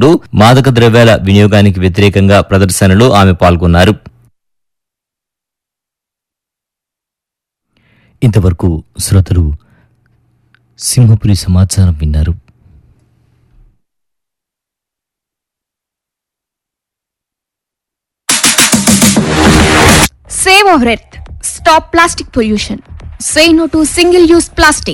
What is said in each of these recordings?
పాల్గొంటూ మాదక ద్రవ్యాల వినియోగానికి వ్యతిరేకంగా ప్రదర్శనలో ఆమె పాల్గొన్నారు ఇంతవరకు శ్రోతలు సింహపురి సమాచారం విన్నారు Save our earth. Stop plastic pollution. Say no to single use plastic.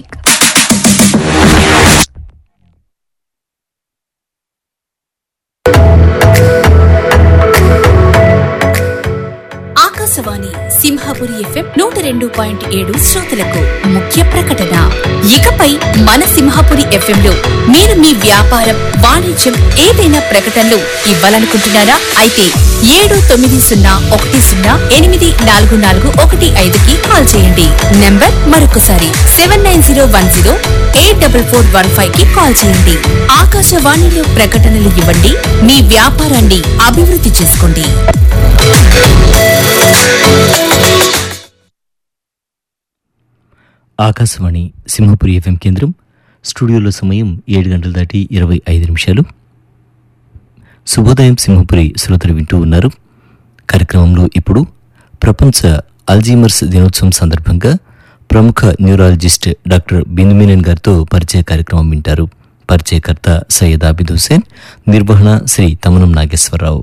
ఆకాశవాణి సింహాపురి ఎఫ్ఎం నూట రెండు పాయింట్ ఏడు శ్రోతలకు ముఖ్య ప్రకటన ఇకపై మన సింహాపురి ఎఫ్ఎం లో మీరు మీ వ్యాపారం వాణిజ్యం ఏదైనా ప్రకటనలు ఇవ్వాలనుకుంటున్నారా అయితే ఏడు తొమ్మిది సున్నా ఒకటి సున్నా ఎనిమిది నాలుగు నాలుగు ఒకటి ఐదుకి కాల్ చేయండి నంబర్ మరొకసారి seven nine zero one zero eight double four one five కి కాల్ చేయండి ఆకాశవాణిలో ప్రకటనలు ఇవ్వండి మీ వ్యాపారాన్ని అభివృద్ధి చేసుకోండి ఆకాశవాణి సింహపురి ఎఫ్ఎం కేంద్రం స్టూడియోలో సమయం ఏడు గంటల దాటి ఇరవై ఐదు నిమిషాలు శుభోదయం సింహపురి శ్రోతలు వింటూ ఉన్నారు కార్యక్రమంలో ఇప్పుడు ప్రపంచ అల్జీమర్స్ దినోత్సవం సందర్భంగా ప్రముఖ న్యూరాలజిస్ట్ డాక్టర్ బిందుమీనన్ గారితో పరిచయ కార్యక్రమం వింటారు పరిచయకర్త సయ్యద్ ఆబిద్ హుసేన్ నిర్వహణ శ్రీ తమనం నాగేశ్వరరావు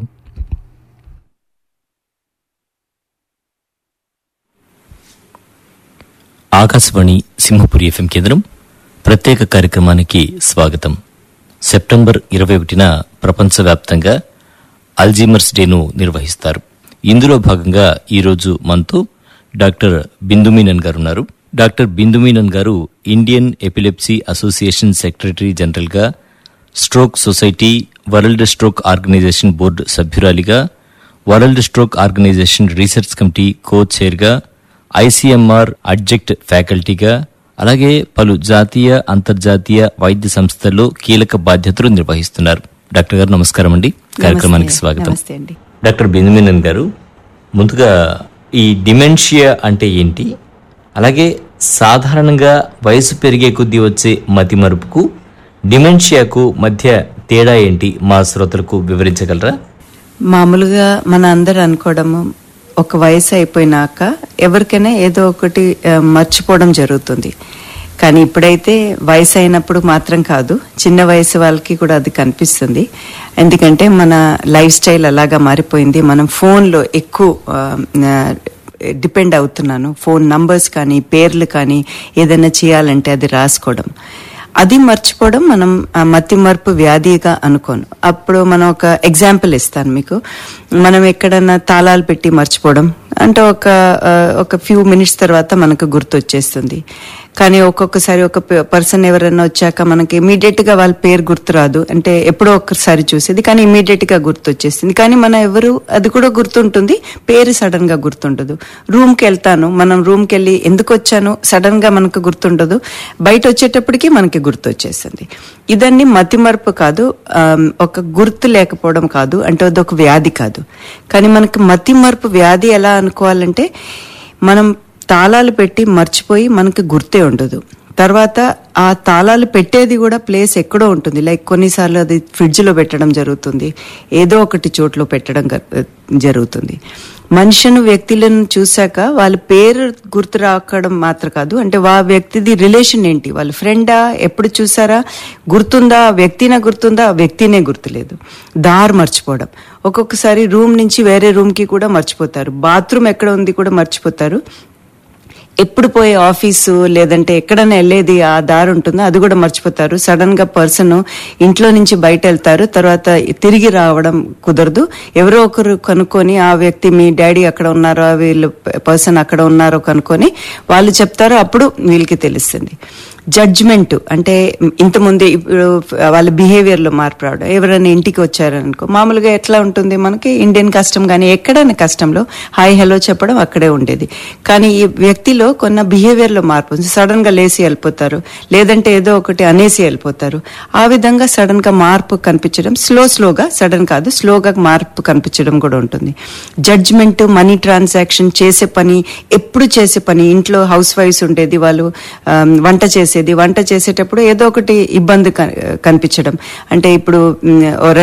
ఆకాశవాణి సింహపురి ఎఫ్ఎం కేంద్రం ప్రత్యేక కార్యక్రమానికి స్వాగతం సెప్టెంబర్ ఇరవై ఒకటిన ప్రపంచవ్యాప్తంగా అల్జీమర్స్ డేను నిర్వహిస్తారు ఇందులో భాగంగా ఈరోజు మనతో డాక్టర్ బిందుమీనన్ గారు ఉన్నారు డాక్టర్ బిందుమీనన్ గారు ఇండియన్ ఎపిలెప్సీ అసోసియేషన్ సెక్రటరీ జనరల్గా stroke society world stroke organization board సభ్యురాలిగా world stroke organization research committee co చైర్గా ఐసీఎంఆర్ అడ్జెక్ట్ ఫ్యాకల్టీగా అలాగే పలు జాతీయ అంతర్జాతీయ వైద్య సంస్థల్లో కీలక బాధ్యతలు నిర్వహిస్తున్నారు డాక్టర్ గారు నమస్కారం అండి కార్యక్రమానికి నమస్తే. స్వాగతం నమస్తే అండి డాక్టర్ బెంజమినన్ గారు ముందుగా ఈ డిమెన్షియా అంటే ఏంటి అలాగే సాధారణంగా వయసు పెరిగే కొద్దీ వచ్చే మతిమరుపుకు డిమెన్షియాకు మధ్య తేడా ఏంటి మా శ్రోతలకు వివరించగలరా మామూలుగా మన అందరు అనుకోవడము ఒక వయసు అయిపోయినాక ఎవరికైనా ఏదో ఒకటి ఆ, మర్చిపోవడం జరుగుతుంది కానీ ఇప్పుడైతే వయసు అయినప్పుడు మాత్రం కాదు చిన్న వయసు వాళ్ళకి కూడా అది కనిపిస్తుంది ఎందుకంటే మన లైఫ్ స్టైల్ అలాగా మారిపోయింది మనం ఫోన్లో ఎక్కువ ఆ, ఆ, డిపెండ్ అవుతున్నాను ఫోన్ నంబర్స్ కానీ పేర్లు కానీ ఏదైనా చేయాలంటే అది రాసుకోవడం అది మర్చిపోవడం మనం ఆ మతి మరుపు వ్యాధిగా అనుకోను అప్పుడు మనం ఒక ఎగ్జాంపుల్ ఇస్తాను మీకు మనం ఎక్కడన్నా తాళాలు పెట్టి మర్చిపోవడం అంటే ఒక ఆ, ఒక ఫ్యూ మినిట్స్ తర్వాత మనకు గుర్తొచ్చేస్తుంది కానీ ఒక్కొక్కసారి ఒక పర్సన్ ఎవరైనా వచ్చాక మనకి ఇమీడియట్ గా వాళ్ళ పేరు గుర్తురాదు అంటే ఎప్పుడో ఒక్కసారి చూసేది కానీ ఇమీడియట్ గా గుర్తొచ్చేస్తుంది కానీ మన ఎవరు అది కూడా గుర్తుంటుంది పేరు సడన్ గా గుర్తుండదు రూమ్ కి వెళ్తాను మనం రూమ్ కి వెళ్ళి ఎందుకు వచ్చాను సడన్ గా మనకు గుర్తుండదు బయట వచ్చేటప్పటికి మనకి గుర్తొచ్చేస్తుంది ఇదన్నీ మతిమరుపు కాదు ఆమ్, ఒక గుర్తు లేకపోవడం కాదు అంటే అది ఒక వ్యాధి కాదు కానీ మనకి మతిమరుపు వ్యాధి ఎలా అనుకోవాలంటే మనం తాళాలు పెట్టి మర్చిపోయి మనకి గుర్తే ఉండదు తర్వాత ఆ తాళాలు పెట్టేది కూడా ప్లేస్ ఎక్కడో ఉంటుంది లైక్ కొన్నిసార్లు అది ఫ్రిడ్జ్ లో పెట్టడం జరుగుతుంది ఏదో ఒకటి చోట్లో పెట్టడం గ- జరుగుతుంది మనుషును వ్యక్తులను చూశాక వాళ్ళ పేరు గుర్తు రాకడం మాత్రం కాదు అంటే వా వ్యక్తిది రిలేషన్ ఏంటి వాళ్ళ ఫ్రెండా ఎప్పుడు చూసారా గుర్తుందా ఆ వ్యక్తినే గుర్తుందా ఆ వ్యక్తినే గుర్తులేదు దారి మర్చిపోవడం ఒక్కొక్కసారి రూమ్ నుంచి వేరే రూమ్ కి కూడా మర్చిపోతారు బాత్రూమ్ ఎక్కడ ఉంది కూడా మర్చిపోతారు ఎప్పుడు పోయే ఆఫీసు లేదంటే ఎక్కడైనా వెళ్ళేది ఆ దారి ఉంటుందో అది కూడా మర్చిపోతారు సడన్ గా పర్సన్ ఇంట్లో నుంచి బయట వెళ్తారు తర్వాత తిరిగి రావడం కుదరదు ఎవరో ఒకరు కనుక్కొని ఆ వ్యక్తి మీ డాడీ అక్కడ ఉన్నారో వీళ్ళు పర్సన్ అక్కడ ఉన్నారో కనుక్కొని వాళ్ళు చెప్తారు అప్పుడు వీళ్ళకి తెలుస్తుంది జడ్జ్మెంట్ అంటే ఇంతకుముందే ఇప్పుడు వాళ్ళ బిహేవియర్ లో మార్పు రావడం ఎవరైనా ఇంటికి వచ్చారనుకో మామూలుగా ఎట్లా ఉంటుంది మనకి ఇండియన్ కష్టం కానీ ఎక్కడైనా కష్టంలో హాయ్ హలో చెప్పడం అక్కడే ఉండేది కానీ ఈ వ్యక్తిలో కొన్న బిహేవియర్ లో మార్పు ఉంది సడన్ గా లేసి వెళ్ళిపోతారు లేదంటే ఏదో ఒకటి అనేసి వెళ్ళిపోతారు ఆ విధంగా సడన్ గా మార్పు కనిపించడం స్లో స్లోగా సడన్ కాదు స్లోగా మార్పు కనిపించడం కూడా ఉంటుంది జడ్జ్మెంట్ మనీ ట్రాన్సాక్షన్ చేసే పని ఎప్పుడు చేసే పని ఇంట్లో హౌస్ వైఫ్స్ ఉండేది వాళ్ళు ఆమ్, వంట చేసేది వంట చేసేటప్పుడు ఏదో ఒకటి ఇబ్బంది క- కనిపించడం అంటే ఇప్పుడు మ్, ఓ